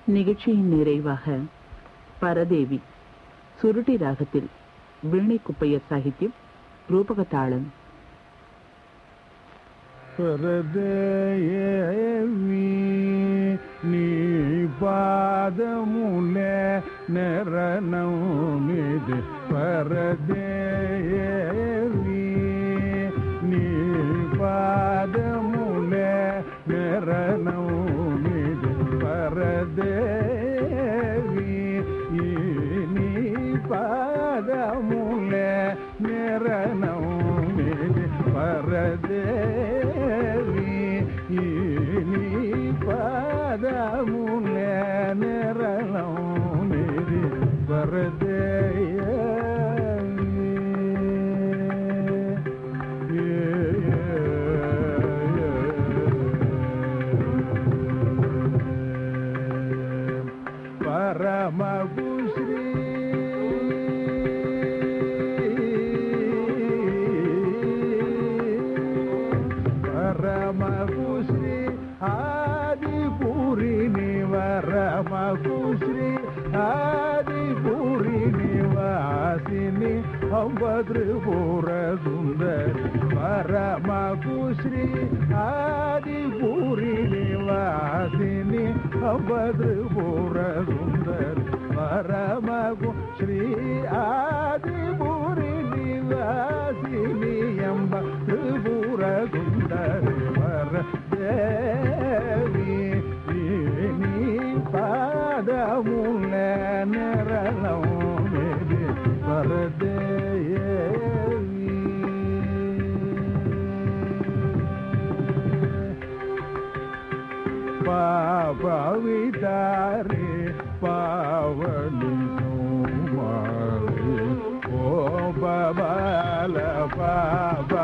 நிகழ்ச்சியின் நிறைவாக பரதேவி சுருட்டி ராகத்தில் வீணை குப்பையர் சாகித்யம் ரூபகத்தாளம் பரதேவி நீ பாதமுல நரணமிது பரதேவி நீ பாதமுல நரணமிது பரதேவி நீ பாதமுல நரணமிது பரதேவி நீ பாதமுல நரணமிது பரமபுஸ்ரீ பரமபுஸ்ரீ ஆதிபுரி நிவரமபுஸ்ரீ ஆதிபுரி நிவாசினி அம்பத்ரிபுர சுந்தரி பரமபுஸ்ரீ ஆதிபுரி நிவாசினி அம்பத்ரிபுர சுந்தரி பரமகு ஸ்ரீ ஆதிபுரி நிவாசினி அம்ப திரிபுர சுந்தரி வர தேவி நீ பாதமுல நிரலம் மேதி வரதேவி பாபவிதாரி பாவனி சோமாரி ஓ பபால பாப